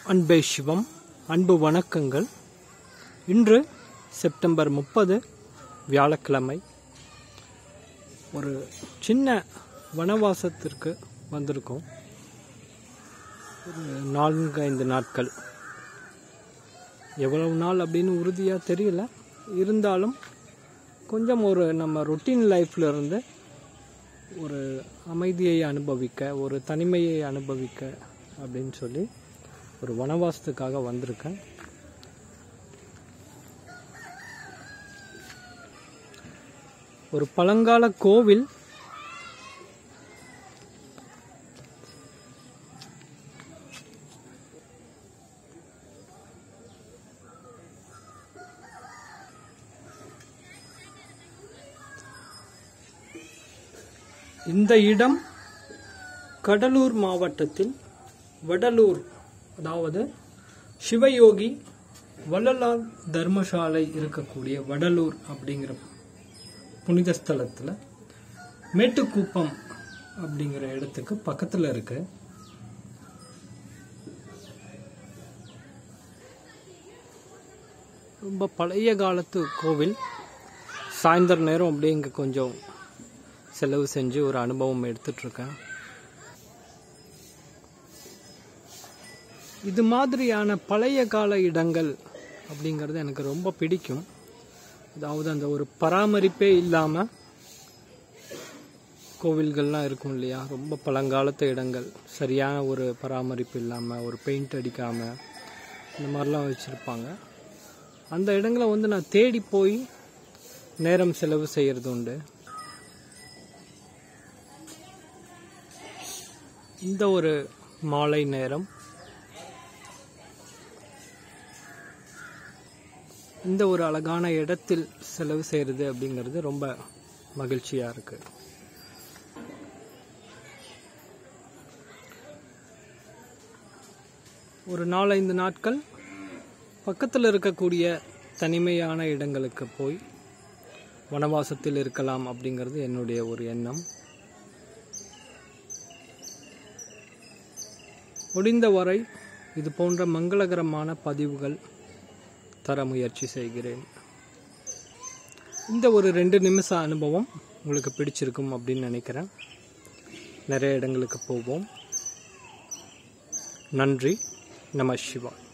அன்பே சிவம் அன்பு வணக்கங்கள் இன்று செப்டம்பர் முப்பது வியாழக்கிழமை ஒரு சின்ன வனவாசத்திற்கு வந்திருக்கோம் ஒரு நான்கு ஐந்து நாட்கள் எவ்வளவு நாள் அப்படின்னு உறுதியாக தெரியல இருந்தாலும் கொஞ்சம் ஒரு நம்ம ரொட்டீன் லைஃப்ல இருந்து ஒரு அமைதியை அனுபவிக்க ஒரு தனிமையை அனுபவிக்க அப்படின்னு சொல்லி ஒரு வனவாசத்துக்காக வந்திருக்கேன் ஒரு பழங்கால கோவில் இந்த இடம் கடலூர் மாவட்டத்தில் வடலூர் அதாவது சிவயோகி வள்ளலார் தர்மசாலை இருக்கக்கூடிய வடலூர் அப்படிங்கிற புனித ஸ்தலத்தில் மேட்டுக்குப்பம் அப்படிங்கிற இடத்துக்கு பக்கத்தில் இருக்கு ரொம்ப பழைய காலத்து கோவில் சாயந்தர நேரம் அப்படியே இங்கே கொஞ்சம் செலவு செஞ்சு ஒரு அனுபவம் எடுத்துட்டு இருக்கேன் இது மாதிரியான பழைய கால இடங்கள் அப்படிங்கிறது எனக்கு ரொம்ப பிடிக்கும் அதாவது அந்த ஒரு பராமரிப்பே இல்லாமல் கோவில்கள்லாம் இருக்கும் இல்லையா ரொம்ப பழங்காலத்து இடங்கள் சரியான ஒரு பராமரிப்பு இல்லாமல் ஒரு பெயிண்ட் அடிக்காமல் இந்த மாதிரிலாம் வச்சுருப்பாங்க அந்த இடங்களை வந்து நான் தேடி போய் நேரம் செலவு செய்கிறது உண்டு இந்த ஒரு மாலை நேரம் இந்த ஒரு அழகான இடத்தில் செலவு செய்கிறது அப்படிங்கிறது ரொம்ப மகிழ்ச்சியாக இருக்கு ஒரு நாலஞ்சு நாட்கள் பக்கத்தில் இருக்கக்கூடிய தனிமையான இடங்களுக்கு போய் வனவாசத்தில் இருக்கலாம் அப்படிங்கிறது என்னுடைய ஒரு எண்ணம் முடிந்தவரை இது போன்ற மங்களகரமான பதிவுகள் தர முயற்சி செய்கிறேன் இந்த ஒரு ரெண்டு நிமிஷ அனுபவம் உங்களுக்கு பிடிச்சிருக்கும் அப்படின்னு நினைக்கிறேன் நிறைய இடங்களுக்கு போவோம் நன்றி நம சிவா